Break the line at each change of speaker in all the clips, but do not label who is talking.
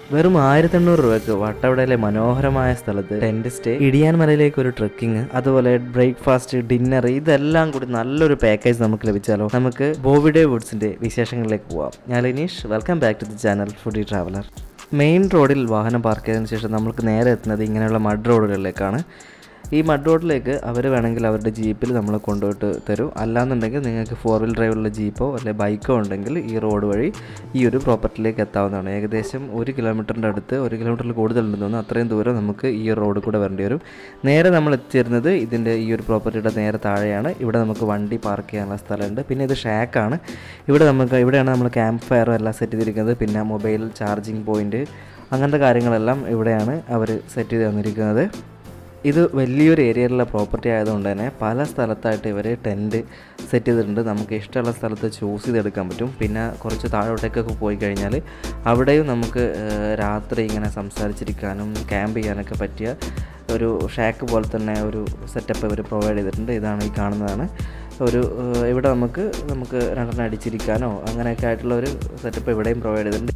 വെറും ആയിരത്തി എണ്ണൂറ് രൂപയ്ക്ക് വട്ടവടയിലെ മനോഹരമായ സ്ഥലത്ത് ടെൻറ്റ് സ്റ്റേ ഇടിയാൻമലയിലേക്ക് ഒരു ട്രക്കിംഗ് അതുപോലെ ബ്രേക്ക്ഫാസ്റ്റ് ഡിന്നർ ഇതെല്ലാം കൂടി നല്ലൊരു പാക്കേജ് നമുക്ക് ലഭിച്ചാലോ നമുക്ക് ബോവിഡേ വുഡ്സിന്റെ വിശേഷങ്ങളിലേക്ക് പോവാം ഞാൻ Linish welcome back to the channel foodie traveller main റോഡിൽ വാഹനം പാർക്ക് ചെയ്തതിന് ശേഷം നമുക്ക് നേരെ എത്തുന്നത് ഇങ്ങനെയുള്ള മഡ് റോഡുകളിലേക്കാണ് ഈ മഡ് റോഡിലേക്ക് അവർ വേണമെങ്കിൽ അവരുടെ ജീപ്പിൽ നമ്മളെ കൊണ്ടുപോയിട്ട് തരും അല്ലാന്നുണ്ടെങ്കിൽ നിങ്ങൾക്ക് ഫോർ വീൽ ഡ്രൈവുള്ള ജീപ്പോ അല്ലെങ്കിൽ ബൈക്കോ ഉണ്ടെങ്കിൽ ഈ റോഡ് വഴി ഈ ഒരു പ്രോപ്പർട്ടിയിലേക്ക് എത്താവുന്നതാണ് ഏകദേശം ഒരു കിലോമീറ്ററിൻ്റെ അടുത്ത് ഒരു കിലോമീറ്ററിൽ കൂടുതലുണ്ടെന്ന് തോന്നുന്നു അത്രയും ദൂരം നമുക്ക് ഈ റോഡ് കൂടെ വരേണ്ടി വരും നേരെ നമ്മൾ എത്തിച്ചേരുന്നത് ഇതിൻ്റെ ഈ ഒരു പ്രോപ്പർട്ടിയുടെ നേരെ താഴെയാണ് ഇവിടെ നമുക്ക് വണ്ടി പാർക്ക് ചെയ്യാനുള്ള സ്ഥലമുണ്ട് പിന്നെ ഇത് ഷാക്കാണ് ഇവിടെ നമുക്ക് ഇവിടെയാണ് നമ്മൾ ക്യാമ്പ് ഫയറും എല്ലാം സെറ്റ് ചെയ്തിരിക്കുന്നത് പിന്നെ മൊബൈൽ ചാർജിങ് പോയിൻറ്റ് അങ്ങനത്തെ കാര്യങ്ങളെല്ലാം ഇവിടെയാണ് അവർ സെറ്റ് ചെയ്ത് തന്നിരിക്കുന്നത് ഇത് വലിയൊരു ഏരിയയിലുള്ള പ്രോപ്പർട്ടി ആയതുകൊണ്ട് തന്നെ പല സ്ഥലത്തായിട്ട് ഇവർ ടെൻറ്റ് സെറ്റ് ചെയ്തിട്ടുണ്ട് നമുക്ക് ഇഷ്ടമുള്ള സ്ഥലത്ത് ചൂസ് ചെയ്തെടുക്കാൻ പറ്റും പിന്നെ കുറച്ച് താഴോട്ടേക്കൊക്കെ പോയി കഴിഞ്ഞാൽ അവിടെയും നമുക്ക് ഏഹ്, രാത്രി ഇങ്ങനെ സംസാരിച്ചിരിക്കാനും ക്യാമ്പ് ചെയ്യാനൊക്കെ പറ്റിയ ഒരു ഷാക്ക് പോലെ തന്നെ ഒരു സെറ്റപ്പ് ഇവർ പ്രൊവൈഡ് ചെയ്തിട്ടുണ്ട് ഇതാണ് ഈ കാണുന്നതാണ് ഒരു ഏഹ്, ഇവിടെ നമുക്ക് നമുക്ക് രണ്ടെണ്ണം അടിച്ചിരിക്കാനോ അങ്ങനെയൊക്കെ ആയിട്ടുള്ള ഒരു സെറ്റപ്പ് ഇവിടെയും പ്രൊവൈഡ് ചെയ്തിട്ടുണ്ട്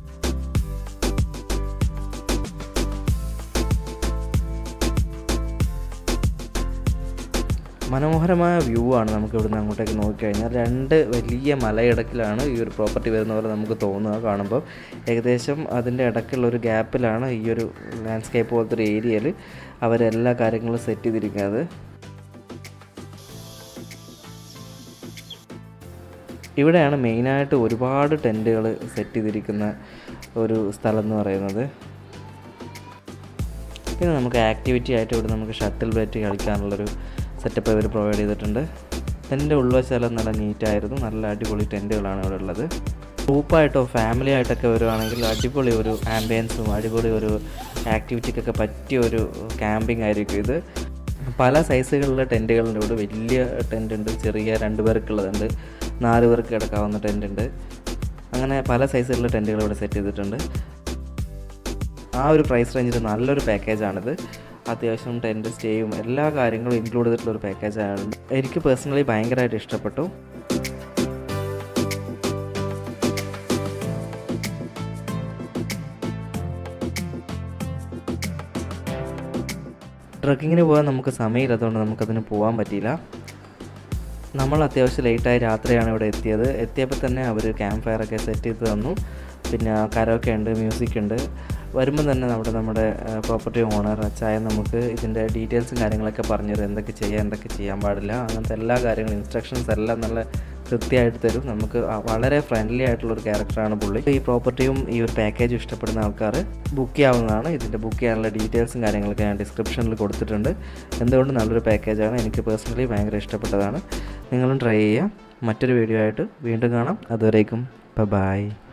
മനോഹരമായ വ്യൂ ആണ് നമുക്ക് ഇവിടുന്ന് അങ്ങോട്ടേക്ക് നോക്കിക്കഴിഞ്ഞാൽ രണ്ട് വലിയ മലയിടക്കിലാണ് ഈ ഒരു പ്രോപ്പർട്ടി വരുന്ന പോലെ നമുക്ക് തോന്നുക കാണുമ്പോൾ ഏകദേശം അതിൻ്റെ ഇടയ്ക്കുള്ള ഒരു ഗ്യാപ്പിലാണ് ഈ ഒരു ലാൻഡ്സ്കേപ്പ് പോലത്തെ ഒരു ഏരിയയിൽ അവരെല്ലാ കാര്യങ്ങളും സെറ്റ് ചെയ്തിരിക്കുന്നത് ഇവിടെയാണ് മെയിനായിട്ട് ഒരുപാട് ടെൻറ്റുകൾ സെറ്റ് ചെയ്തിരിക്കുന്ന ഒരു സ്ഥലം എന്ന് പറയുന്നത് പിന്നെ നമുക്ക് ആക്ടിവിറ്റി ആയിട്ട് ഇവിടെ നമുക്ക് ഷട്ടിൽ ബാറ്റ് കളിക്കാനുള്ളൊരു സെറ്റപ്പ് ഇവർ പ്രൊവൈഡ് ചെയ്തിട്ടുണ്ട് ടെൻ്റ് ഉൾവശമെല്ലാം നല്ല നീറ്റായിരുന്നു നല്ല അടിപൊളി ടെൻറ്റുകളാണ് ഇവിടെ ഉള്ളത് ഗ്രൂപ്പായിട്ടോ ഫാമിലി ആയിട്ടൊക്കെ വരുവാണെങ്കിൽ അടിപൊളി ഒരു ആംബിയൻസും അടിപൊളി ഒരു ആക്ടിവിറ്റിക്കൊക്കെ പറ്റിയ ഒരു ക്യാമ്പിംഗ് ആയിരിക്കും ഇത് പല സൈസുകളിലെ ടെൻറ്റുകളുണ്ട് ഇവിടെ വലിയ ടെൻ്റ് ഉണ്ട് ചെറിയ രണ്ട് പേർക്കുള്ളതുണ്ട് നാല് പേർക്ക് കിടക്കാവുന്ന ടെൻ്റ് ഉണ്ട് അങ്ങനെ പല സൈസുകളിലെ ടെൻറ്റുകൾ ഇവിടെ സെറ്റ് ചെയ്തിട്ടുണ്ട് ആ ഒരു പ്രൈസ് റേഞ്ചിൽ നല്ലൊരു പാക്കേജാണിത് അത്യാവശ്യം ടെൻറ്റ് സ്റ്റേയും എല്ലാ കാര്യങ്ങളും ഇൻക്ലൂഡ് ചെയ്തിട്ടുള്ള ഒരു പാക്കേജാണ് എനിക്ക് പേഴ്സണലി ഭയങ്കരമായിട്ട് ഇഷ്ടപ്പെട്ടു ട്രക്കിങ്ങിന് പോകാൻ നമുക്ക് സമയമില്ലാത്തതുകൊണ്ട് നമുക്കതിന് പോകാൻ പറ്റിയില്ല നമ്മൾ അത്യാവശ്യം ലേറ്റായി രാത്രിയാണ് ഇവിടെ എത്തിയത് എത്തിയപ്പോൾ തന്നെ അവർ ക്യാമ്പ് ഫയറൊക്കെ സെറ്റ് ചെയ്ത് തന്നു പിന്നെ കരോക്കെ ഉണ്ട് മ്യൂസിക് ഉണ്ട് വരുമ്പോൾ തന്നെ നമ്മുടെ നമ്മുടെ പ്രോപ്പർട്ടി ഓണർ അച്ചായ നമുക്ക് ഇതിൻ്റെ ഡീറ്റെയിൽസും കാര്യങ്ങളൊക്കെ പറഞ്ഞു തരും എന്തൊക്കെ ചെയ്യാം എന്തൊക്കെ ചെയ്യാൻ പാടില്ല അങ്ങനത്തെ എല്ലാ കാര്യങ്ങളും ഇൻസ്ട്രക്ഷൻസ് എല്ലാം നല്ല കൃത്യമായിട്ട് തരും നമുക്ക് ആ- വളരെ ഫ്രണ്ട്ലി ആയിട്ടുള്ള ഒരു ക്യാരക്ടറാണ് പുള്ളി ഈ പ്രോപ്പർട്ടിയും ഈ ഒരു പാക്കേജും ഇഷ്ടപ്പെടുന്ന ആൾക്കാർ ബുക്ക് ചെയ്യാവുന്നതാണ് ഇതിൻ്റെ ബുക്ക് ചെയ്യാനുള്ള ഡീറ്റെയിൽസും കാര്യങ്ങളൊക്കെ ഞാൻ ഡിസ്ക്രിപ്ഷനിൽ കൊടുത്തിട്ടുണ്ട് എന്തുകൊണ്ട് നല്ലൊരു പാക്കേജാണ് എനിക്ക് പേഴ്സണലി ഭയങ്കര ഇഷ്ടപ്പെട്ടതാണ് നിങ്ങളും ട്രൈ ചെയ്യുക മറ്റൊരു വീഡിയോ ആയിട്ട് വീണ്ടും കാണാം അതുവരേക്കും ബൈ